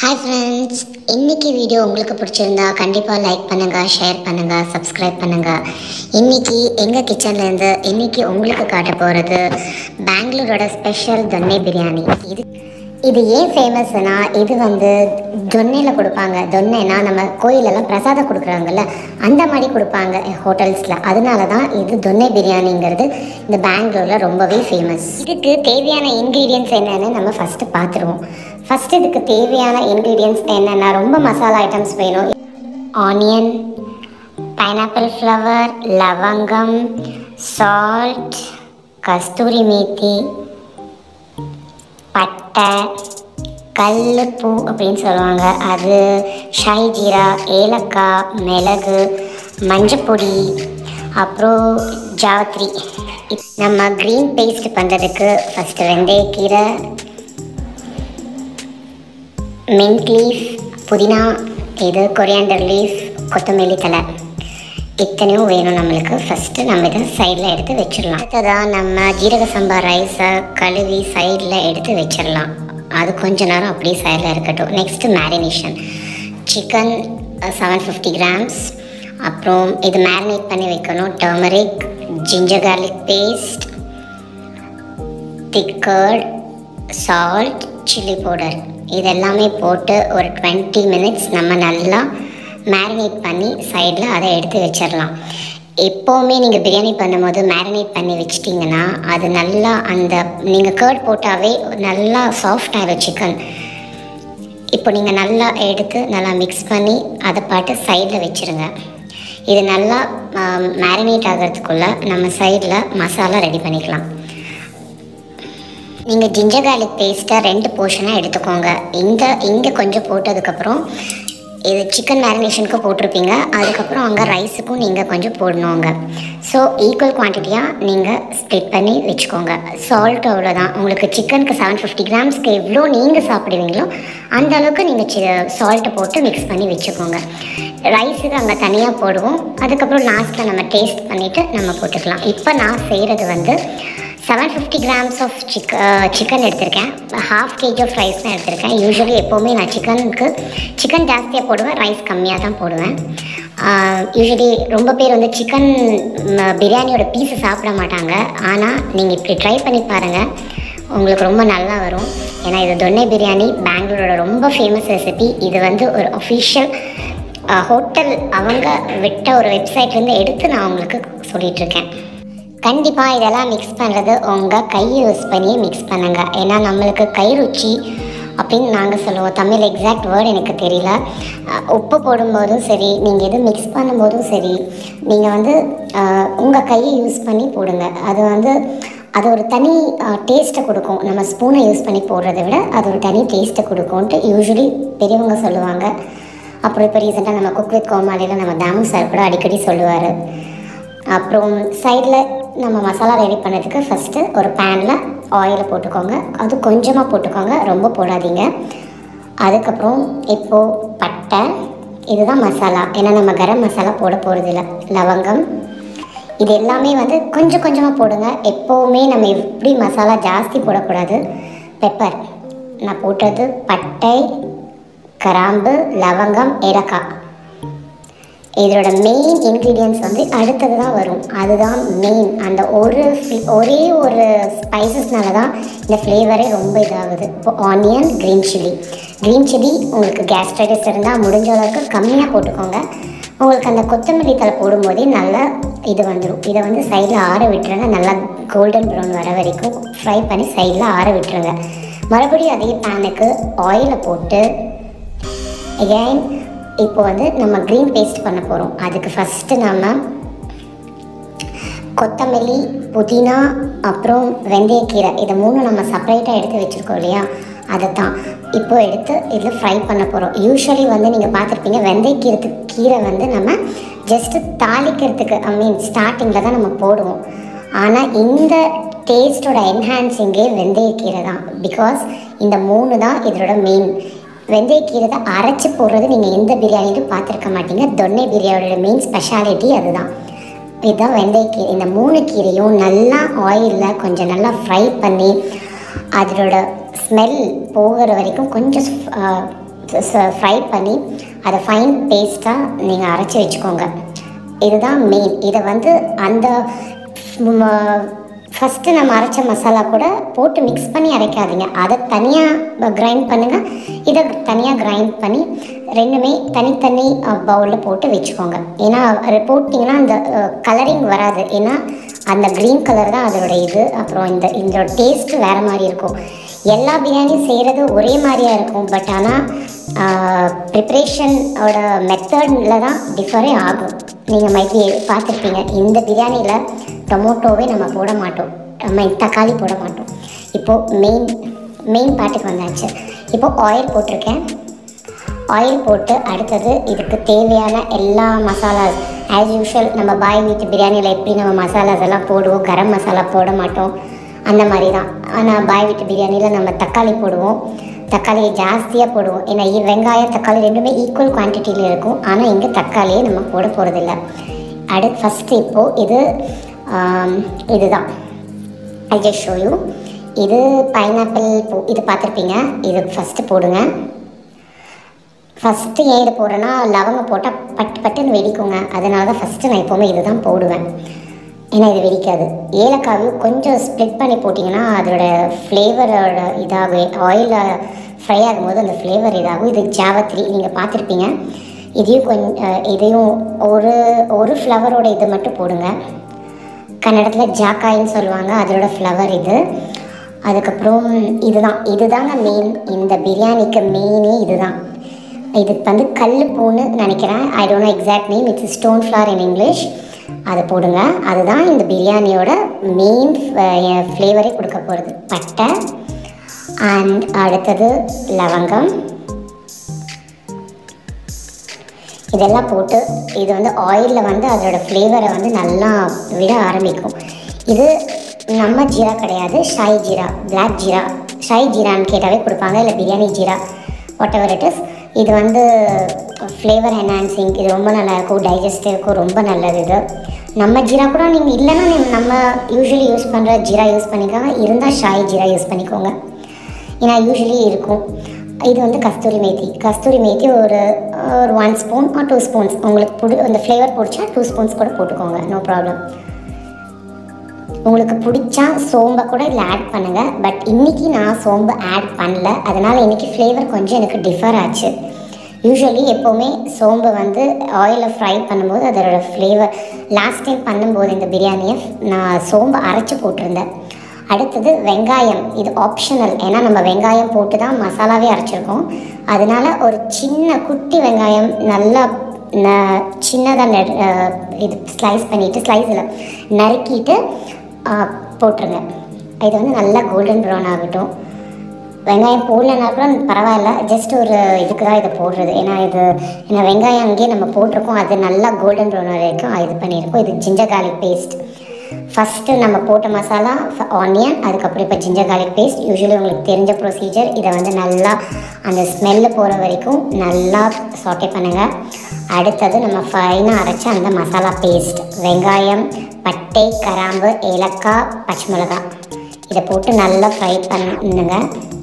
hi friends இன்னைக்கு video உங்களுக்கு பிடிச்சிருந்தா கண்டிப்பாக லைக் பண்ணுங்கள் ஷேர் பண்ணுங்கள் சப்ஸ்கிரைப் பண்ணுங்கள் இன்னைக்கு எங்கள் கிச்சன்லேருந்து இன்னைக்கு உங்களுக்கு காட்ட போகிறது பெங்களூரோட ஸ்பெஷல் தொன்னை பிரியாணி இது இது ஏன் ஃபேமஸ்னா இது வந்து தொன்னையில் கொடுப்பாங்க தொன்னைனா நம்ம கோயிலெல்லாம் பிரசாதம் கொடுக்குறாங்கல்ல அந்த மாதிரி கொடுப்பாங்க ஹோட்டல்ஸில் அதனால தான் இது தொன்னை பிரியாணிங்கிறது இந்த பெங்களூரில் ரொம்பவே ஃபேமஸ் இதுக்கு தேவையான இன்க்ரீடியன்ஸ் என்னென்னு நம்ம ஃபஸ்ட்டு பார்த்துருவோம் ஃபஸ்ட்டு இதுக்கு தேவையான இன்க்ரீடியன்ஸ் என்னென்னா ரொம்ப மசாலா ஐட்டம்ஸ் வேணும் ஆனியன் பைனாப்பிள் ஃப்ளவர் லவங்கம் சால்ட் கஸ்தூரி மேத்தி பட்டை கல்லுப்பூ அப்படின்னு சொல்லுவாங்க அது ஷாய் ஜீரா ஏலக்காய் மிளகு மஞ்சப்பொடி அப்புறம் ஜாவத்ரி இப்- நம்ம க்ரீன் பேஸ்ட் பண்ணுறதுக்கு ஃபஸ்ட்டு வெந்தயக்கீரை மின்ட் லீஃப் புதினா இது கொரியாண்டர் லீஃப் கொத்தமல்லி தலை இத்தனையும் வேணும் நம்மளுக்கு ஃபஸ்ட்டு நம்ம இதை சைடில் எடுத்து வச்சிடலாம் அடுத்ததாக நம்ம ஜீரக சம்பா ரைஸை கழுவி சைடில் எடுத்து வச்சிடலாம் அது கொஞ்ச நேரம் அப்படியே சைடில் இருக்கட்டும் next marination chicken seven fifty grams அப்புறம் இது மேரினேட் பண்ணி வைக்கணும் turmeric ginger garlic paste thick curd salt chilli powder இதெல்லாமே போட்டு ஒரு டுவெண்ட்டி மினிட்ஸ் நம்ம நல்லா மேரினேட் பண்ணி சைடில் அதை எடுத்து வச்சிடலாம் எப்போவுமே நீங்கள் பிரியாணி பண்ணும்போது மேரினேட் பண்ணி வச்சிட்டிங்கன்னா அது நல்லா அந்த நீங்கள் கர்ட் போட்டாவே நல்லா சாஃப்ட் ஆகிடும் சிக்கன் இப்போ நீங்கள் நல்லா எடுத்து நல்லா மிக்ஸ் பண்ணி அதை பாட்டு சைடில் வச்சுருங்க இது நல்லா மேரினேட் ஆகிறதுக்குள்ளே நம்ம சைடில் மசாலா ரெடி பண்ணிக்கலாம் நீங்கள் ஜிஞ்சர் garlic பேஸ்ட்டை ரெண்டு போர்ஷனாக எடுத்துக்கோங்க இந்த இங்கே கொஞ்சம் போட்டதுக்கப்புறம் இது சிக்கன் மேரினேஷனுக்கு போட்டிருப்பீங்க அதுக்கப்புறம் அங்கே ரைஸுக்கும் நீங்கள் கொஞ்சம் போடணுங்க ஸோ ஈக்குவல் குவான்டிட்டியாக நீங்கள் ஸ்ப்ளிட் பண்ணி வச்சுக்கோங்க சால்ட் அவ்வளோதான் உங்களுக்கு சிக்கனுக்கு செவன் ஃபிஃப்டி கிராம்ஸ்க்கு எவ்வளோ நீங்கள் சாப்பிடுவீங்களோ அந்த அளவுக்கு நீங்கள் சால்ட்டை போட்டு மிக்ஸ் பண்ணி வச்சுக்கோங்க ரைஸுக்கு அங்கே தனியாக போடுவோம் அதுக்கப்புறம் லாஸ்ட்டில் நம்ம டேஸ்ட் பண்ணிவிட்டு நம்ம போட்டுக்கலாம் இப்போ நான் செய்கிறது வந்து செவன் ஃபிஃப்டி கிராம்ஸ் ஆஃப் சிக்க சிக்கன் எடுத்திருக்கேன் ஹாஃப் கேஜி ஆஃப் ரைஸ் தான் எடுத்திருக்கேன் யூஸ்வலி எப்போவுமே நான் சிக்கனுக்கு சிக்கன் ஜாஸ்தியாக போடுவேன் ரைஸ் கம்மியாக தான் போடுவேன் யூஸ்வலி ரொம்ப பேர் வந்து சிக்கன் பிரியாணியோட பீஸை சாப்பிட மாட்டாங்க ஆனால் நீங்கள் இப்படி ட்ரை பண்ணி பாருங்கள் உங்களுக்கு ரொம்ப நல்லா வரும் ஏன்னா இது தொன்னை பிரியாணி பெங்களூரோட ரொம்ப ஃபேமஸ் ரெசிபி இது வந்து ஒரு அஃபிஷியல் ஹோட்டல் அவங்க விட்ட ஒரு வெப்சைட்லேருந்து எடுத்து நான் உங்களுக்கு சொல்லிகிட்ருக்கேன் கண்டிப்பாக இதெல்லாம் மிக்ஸ் பண்ணுறது உங்கள் கையை யூஸ் பண்ணி மிக்ஸ் பண்ணுங்கள் ஏன்னா நம்மளுக்கு கை ருச்சி அப்படின்னு நாங்கள் சொல்லுவோம் தமிழ் எக்ஸாக்ட் வேர்டு எனக்கு தெரியல அஹ் உப்பு போடும்போதும் சரி நீங்கள் எது மிக்ஸ் பண்ணும்போதும் சரி நீங்கள் வந்து உங்கள் கையை யூஸ் பண்ணி போடுங்க அது வந்து அது ஒரு தனி டேஸ்ட்டை கொடுக்கும் நம்ம ஸ்பூனை யூஸ் பண்ணி போடுறதை விட அது ஒரு தனி டேஸ்ட்டை கொடுக்கும்ன்ட்டு யூஸ்வலி பெரியவங்க சொல்லுவாங்க அப்புறம் இப்போ ரீசெண்டாக நம்ம குக் வித் கோமாளியில் நம்ம தாமு சார் கூட அடிக்கடி சொல்லுவார் அப்புறம் சைடில் நம்ம மசாலா ரெடி பண்ணதுக்கு ஃபஸ்ட்டு ஒரு பேனில் ஆயிலை போட்டுக்கோங்க அது கொஞ்சமாக போட்டுக்கோங்க ரொம்ப போடாதீங்க அதுக்கப்புறம் இப்போது பட்டை இதுதான் மசாலா ஏன்னா நம்ம கரம் மசாலா போட போகிறதில்ல லவங்கம் இது எல்லாமே வந்து கொஞ்சம் கொஞ்சமாக போடுங்க எப்போவுமே நம்ம எப்படி மசாலா ஜாஸ்தி போடக்கூடாது பெப்பர் நான் போட்டது பட்டை கிராம்பு லவங்கம் ஏலக்காய் இதோட மெயின் இன்க்ரீடியன்ஸ் வந்து அடுத்தது தான் வரும் அதுதான் மெயின் அந்த ஒரு fl- ஒரே ஒரு ஸ்பைசஸ்னால தான் இந்த ஃப்ளேவரே ரொம்ப இதாகுது இப்போ onion green chilli green chilli உங்களுக்கு கேஸ்ட்ரைட்டிஸ் இருந்தால் முடிஞ்ச அளவுக்கு கம்மியாக போட்டுக்கோங்க உங்களுக்கு அந்த கொத்தமல்லி தலை போடும்போதே நல்லா இது வந்துடும் இதை வந்து சைடில் ஆற விட்டுருங்க நல்லா கோல்டன் ப்ரௌன் வர வரைக்கும் ஃப்ரை பண்ணி சைடில் ஆற விட்டுருங்க மறுபடியும் அதே பேனுக்கு ஆயிலை போட்டு அகைன் இப்போ வந்து நம்ம க்ரீன் பேஸ்ட் பண்ண போகிறோம் அதுக்கு ஃபஸ்ட்டு நம்ம கொத்தமல்லி புதினா அப்புறம் வெந்தயக்கீரை இதை மூணு நம்ம செப்பரேட்டாக எடுத்து வச்சுருக்கோம் இல்லையா அதை தான் இப்போ எடுத்து இதில் ஃப்ரை பண்ண போகிறோம் யூஸ்வலி வந்து நீங்கள் பார்த்துருப்பீங்க வெந்தயக்கீரை கீரை வந்து நம்ம ஜஸ்ட்டு தாளிக்கிறதுக்கு ஐ மீன் ஸ்டார்டிங்கில் தான் நம்ம போடுவோம் ஆனால் இந்த டேஸ்ட்டோட என்ஹான்சிங்கே வெந்தயக்கீரை தான் பிகாஸ் இந்த மூணு தான் இதோட மெயின் வெந்தயக்கீரை தான் அரைச்சி போடுறது நீங்கள் எந்த பிரியாணிலும் பார்த்துருக்க மாட்டீங்க தொன்னை பிரியாணியோட மெயின் ஸ்பெஷாலிட்டி அதுதான் இதுதான் வெந்தயக்கீரை இந்த மூணு கீரையும் நல்லா ஆயிலில் கொஞ்சம் நல்லா ஃப்ரை பண்ணி அதோட ஸ்மெல் போகிற வரைக்கும் கொஞ்சம் ஃப்ரை பண்ணி அதை ஃபைன் பேஸ்ட்டாக நீங்கள் அரைச்சி வச்சுக்கோங்க இதுதான் மெயின் இதை வந்து அந்த ஃபஸ்ட்டு நம்ம அரைச்ச மசாலா கூட போட்டு மிக்ஸ் பண்ணி அரைக்காதீங்க அதை தனியாக கிரைண்ட் பண்ணுங்கள் இதை தனியாக கிரைண்ட் பண்ணி ரெண்டுமே தனித்தனி பவுலில் போட்டு வச்சுக்கோங்க ஏன்னா அது போட்டிங்கன்னா அந்த கலரிங் வராது ஏன்னா அந்த க்ரீன் கலர் தான் அதோட இது அப்புறம் இந்த இதோட டேஸ்ட் வேறு மாதிரி இருக்கும் எல்லா பிரியாணியும் செய்கிறது ஒரே மாதிரியாக இருக்கும் பட் ஆனால் ப்ரிப்ரேஷனோட மெத்தடில் தான் டிஃபரே ஆகும் நீங்கள் மைபி பார்த்துருப்பீங்க இந்த பிரியாணியில் டொமோட்டோவே நம்ம போட மாட்டோம் நம்ம தக்காளி போட மாட்டோம் இப்போது மெயின் மெயின் பார்ட்டுக்கு வந்தாச்சு இப்போது ஆயில் போட்டிருக்கேன் ஆயில் போட்டு அடுத்தது இதுக்கு தேவையான எல்லா மசாலாஸ் ஆஸ் யூஷுவல் நம்ம பாய் வீட்டு பிரியாணியில் எப்படி நம்ம மசாலாஸ் எல்லாம் போடுவோம் கரம் மசாலா போட மாட்டோம் அந்த மாதிரி தான் ஆனால் பாய் வீட்டு பிரியாணியில் நம்ம தக்காளி போடுவோம் தக்காளியை ஜாஸ்தியாக போடுவோம் ஏன்னா இ- வெங்காயம் தக்காளி ரெண்டுமே ஈக்குவல் குவான்டிட்டியில் இருக்கும் ஆனால் இங்கே தக்காளியே நம்ம போட போகிறதில்ல அடு ஃபஸ்ட்டு இப்போது இது ஆம், இதுதான் ஐ ஜஸ்ட் ஷோ யூ இது பைனாப்பிள் பூ இது பார்த்துருப்பீங்க இது ஃபஸ்ட்டு போடுங்க ஃபஸ்ட்டு ஏன் இது போடுறேன்னா லவங்கம் போட்டால் பட்டு பட்டுன்னு வெடிக்குங்க அதனால தான் ஃபஸ்ட்டு நான் எப்போவுமே இது தான் போடுவேன் ஏன்னா இது வெடிக்காது ஏலக்காவையும் கொஞ்சம் ஸ்ப்ளிட் பண்ணி போட்டிங்கன்னா அதோட ஃப்ளேவரோட இதாகும் ஆயிலில் ஃப்ரை ஆகும்போது அந்த ஃப்ளேவர் இதாகும் இது ஜாவத்ரி நீங்கள் பார்த்துருப்பீங்க இதையும் கொஞ்சம் இதையும் ஒரு ஒரு ஃப்ளவரோட இது மட்டும் போடுங்க கன்னடத்தில் ஜாக்காயின்னு சொல்லுவாங்க அதோட ஃப்ளவர் இது அதுக்கப்புறம் இதுதான் இதுதாங்க மெயின் இந்த பிரியாணிக்கு மெயினே இதுதான் இது வந்து கல் பூன்னு நினைக்கிறேன் I don't know exact name it's stone flower in English அதை போடுங்க அதுதான் இந்த பிரியாணியோட மெயின் ஃப்ளேவரே கொடுக்க போகிறது பட்டை அண்ட் அடுத்தது லவங்கம் இதெல்லாம் போட்டு இது வந்து ஆயிலில் வந்து அதோட ஃப்ளேவரை வந்து நல்லா விட ஆரம்பிக்கும் இது நம்ம ஜீரா கிடையாது ஷாய் ஜீரா பிளாக் ஜீரா ஷாய் ஜீரான்னு கேட்டாவே கொடுப்பாங்க இல்லை பிரியாணி ஜீரா வாட் எவர் இட் இஸ் இது வந்து ஃப்ளேவர் என்ஹான்சிங் இது ரொம்ப நல்லா இருக்கும் டைஜஸ்டிவ்க்கும் ரொம்ப நல்லது இது நம்ம ஜீரா கூட நீங்கள் இல்லைன்னா நீங்க- நம்ம யூஸ்வலி யூஸ் பண்ணுற ஜீரா யூஸ் பண்ணிக்கோங்க இருந்தால் ஷாய் ஜீரா யூஸ் பண்ணிக்கோங்க ஏன்னா யூஸ்வலி இருக்கும் இது வந்து கஸ்தூரி மேத்தி கஸ்தூரி மேத்தி ஒரு ஒரு one spoon or two spoons உங்களுக்கு பிடி அந்த ஃப்ளேவர் பிடிச்சா டூ ஸ்பூன்ஸ் கூட போட்டுக்கோங்க நோ ப்ராப்ளம் உங்களுக்கு பிடிச்சா சோம்பை கூட இதில் ஆட் பண்ணுங்கள் பட் இன்றைக்கி நான் சோம்பு ஆட் பண்ணல அதனால் இன்றைக்கி ஃப்ளேவர் கொஞ்சம் எனக்கு டிஃபர் ஆச்சு யூஸ்வலி எப்போவுமே சோம்பு வந்து ஆயிலில் ஃப்ரை பண்ணும்போது அதோட ஃப்ளேவர் லாஸ்ட் டைம் பண்ணும்போது இந்த பிரியாணியை நான் சோம்பு அரைச்சி போட்டிருந்தேன் அடுத்தது வெங்காயம் இது ஆப்ஷனல் ஏன்னா நம்ம வெங்காயம் போட்டு தான் மசாலாவே அரைச்சிருக்கோம் அதனால ஒரு சின்ன குட்டி வெங்காயம் நல்லா ந- சின்னதா நெடு அஹ் இது ஸ்லைஸ் பண்ணிவிட்டு ஸ்லைஸில் நறுக்கிட்டு அஹ், போட்டுருங்க இது வந்து நல்லா கோல்டன் ப்ரௌன் ஆகட்டும் வெங்காயம் போடலனா கூட பரவாயில்ல ஜஸ்ட் ஒரு இதுக்கு தான் இதை போடுறது ஏன்னா இது ஏன்னா வெங்காயம் அங்கேயே நம்ம போட்டிருக்கோம் அது நல்லா கோல்டன் ப்ரௌன் வரைக்கும் இது பண்ணியிருக்கோம் இது ஜிஞ்சர் garlic பேஸ்ட் ஃபஸ்ட்டு நம்ம போட்ட மசாலா ஆனியன் அதுக்கப்புறம் இப்போ ஜிஞ்சர் garlic பேஸ்ட் யூஸ்வலி உங்களுக்கு தெரிஞ்ச ப்ரொசீஜர் இதை வந்து நல்லா அந்த ஸ்மெல்லு போகிற வரைக்கும் நல்லா சாட்டே பண்ணுங்கள் அடுத்தது நம்ம ஃபைனாக அரைச்ச அந்த மசாலா பேஸ்ட் வெங்காயம் பட்டை கராம்பு ஏலக்காய் பச்சை மிளகாய் இதை போட்டு நல்லா ஃப்ரை பண்ணுங்க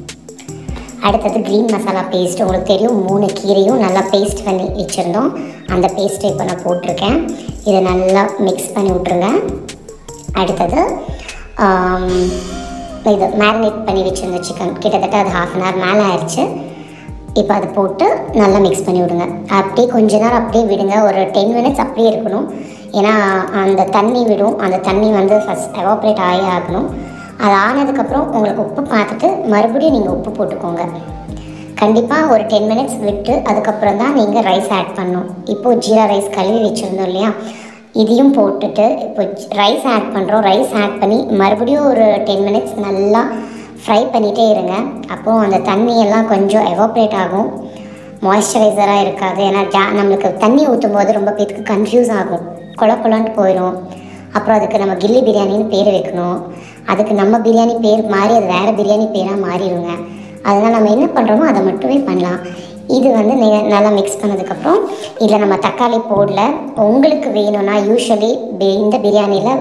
அடுத்தது க்ரீன் மசாலா பேஸ்ட் உங்களுக்கு தெரியும் மூணு கீரையும் நல்லா பேஸ்ட் பண்ணி வச்சுருந்தோம் அந்த பேஸ்ட்டை இப்போ நான் போட்டிருக்கேன் இதை நல்லா மிக்ஸ் பண்ணி விட்ருங்க அடுத்தது ஆம், இது மேரினேட் பண்ணி வச்சுருந்த சிக்கன் கிட்டத்தட்ட அது ஹாஃப் அன் ஹவர் மேலே ஆயிடுச்சு இப்போ அதை போட்டு நல்லா மிக்ஸ் பண்ணி விடுங்க அப்படியே கொஞ்ச நேரம் அப்படியே விடுங்க ஒரு டென் மினிட்ஸ் அப்படியே இருக்கணும் ஏன்னா அந்த தண்ணி விடும் அந்த தண்ணி வந்து ஃபஸ்ட் எவாப்ரேட் ஆகி ஆகணும் அது ஆனதுக்கப்புறம் உங்களுக்கு உப்பு பார்த்துட்டு மறுபடியும் நீங்கள் உப்பு போட்டுக்கோங்க கண்டிப்பாக ஒரு டென் மினிட்ஸ் விட்டு அதுக்கப்புறம் தான் நீங்கள் ரைஸ் ஆட் பண்ணணும் இப்போது ஜீரா ரைஸ் கழுவி வச்சுருந்தோம் இல்லையா இதையும் போட்டுட்டு இப்போ ரைஸ் ஆட் பண்ணுறோம் ரைஸ் ஆட் பண்ணி மறுபடியும் ஒரு டென் மினிட்ஸ் நல்லா ஃப்ரை பண்ணிகிட்டே இருங்க அப்போது அந்த தண்ணியெல்லாம் கொஞ்சம் எவாப்ரேட் ஆகும் மாய்ஸ்சரைசராக இருக்காது ஏன்னா ஜா நம்மளுக்கு தண்ணி ஊற்றும் போது ரொம்ப பேருக்கு கன்ஃபியூஸ் ஆகும் கொல கொலன்ட்டு போயிடும் அப்புறம் அதுக்கு நம்ம கில்லி பிரியாணின்னு பேர் வைக்கணும் அதுக்கு நம்ம பிரியாணி பேர் மாறி அது வேறு பிரியாணி பேராக மாறிடுங்க அதனால் நம்ம என்ன பண்ணுறோமோ அதை மட்டுமே பண்ணலாம் இது வந்து நீங்கள் நல்லா மிக்ஸ் பண்ணதுக்கப்புறம் இதில் நம்ம தக்காளி போடல உங்களுக்கு வேணும்னா யூஸ்வலி இந்த பிரியாணியில்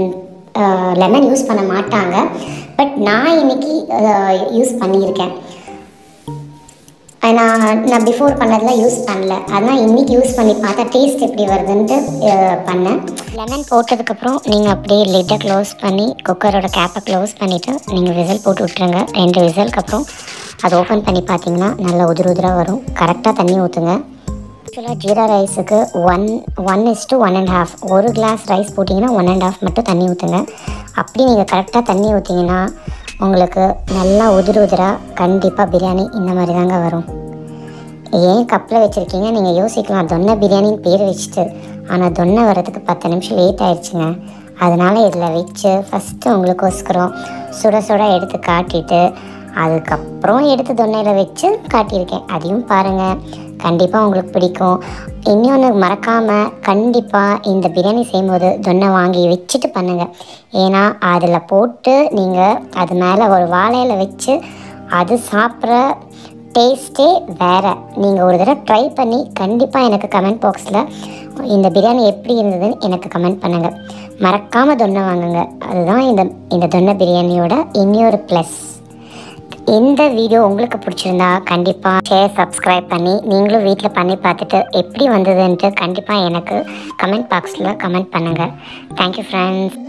லெமன் யூஸ் பண்ண மாட்டாங்க பட் நான் இன்னைக்கு யூஸ் பண்ணியிருக்கேன் நான் நான் பிஃபோர் பண்ணதில் யூஸ் பண்ணல அதான் இன்றைக்கி யூஸ் பண்ணி பார்த்தா டேஸ்ட் எப்படி வருதுன்ட்டு அஹ், பண்ணேன் லெமன் போட்டதுக்கப்புறம் நீங்கள் அப்படியே லிட்டை க்ளோஸ் பண்ணி குக்கரோட கேப்பை க்ளோஸ் பண்ணிவிட்டு நீங்கள் விசில் போட்டு விட்ருங்க ரெண்டு விசிலுக்கு அப்புறம் அதை ஓப்பன் பண்ணி பார்த்தீங்கன்னா நல்லா உதிர உதிராக வரும் கரெக்டாக தண்ணி ஊற்றுங்க ஆக்சுவலாக ஜீரா ரைஸுக்கு one one is to one and half ஒரு கிளாஸ் ரைஸ் போட்டிங்கன்னா ஒன் அண்ட் ஹாஃப் மட்டும் தண்ணி ஊற்றுங்க அப்படி நீங்கள் கரெக்டாக தண்ணி ஊற்றிங்கன்னா உங்களுக்கு நல்லா உதிர உதிராக கண்டிப்பாக பிரியாணி இந்த மாதிரி தாங்க வரும் ஏன் கப்பில் வச்சுருக்கீங்க நீங்கள் யோசிக்கலாம் தொன்னை பிரியாணின்னு பேர் வச்சுட்டு ஆனால் தொன்னை வரதுக்கு பத்து நிமிஷம் லேட் ஆயிடுச்சுங்க அதனால் இதில் வச்சு ஃபஸ்ட்டு உங்களுக்கோஸ்கரம் சுட சுட எடுத்து காட்டிட்டு அதுக்கப்புறம் எடுத்து தொன்னையில் வச்சு காட்டியிருக்கேன் அதையும் பாருங்கள் கண்டிப்பாக உங்களுக்கு பிடிக்கும் இன்னொன்று மறக்காமல் கண்டிப்பாக இந்த பிரியாணி செய்யும்போது தொன்னை வாங்கி வச்சுட்டு பண்ணுங்கள் ஏன்னா அதில் போட்டு நீங்கள் அது மேலே ஒரு வாழையில வச்சு அது சாப்பிட்ற டேஸ்ட்டே வேறு நீங்கள் ஒரு தடவை ட்ரை பண்ணி கண்டிப்பாக எனக்கு கமெண்ட் பாக்ஸில் இந்த பிரியாணி எப்படி இருந்ததுன்னு எனக்கு கமெண்ட் பண்ணுங்கள் மறக்காமல் தொன்னை வாங்குங்க அதுதான் இந்த இந்த தொன்னை பிரியாணியோட இன்னொரு ப்ளஸ் இந்த வீடியோ உங்களுக்கு பிடிச்சிருந்தா கண்டிப்பாக ஷேர் சப்ஸ்கிரைப் பண்ணி நீங்களும் வீட்டில் பண்ணி பார்த்துட்டு எப்படி வந்ததுன்ட்டு கண்டிப்பாக எனக்கு கமெண்ட் பாக்ஸில் கமெண்ட் பண்ணுங்கள் தேங்க்யூ ஃப்ரெண்ட்ஸ்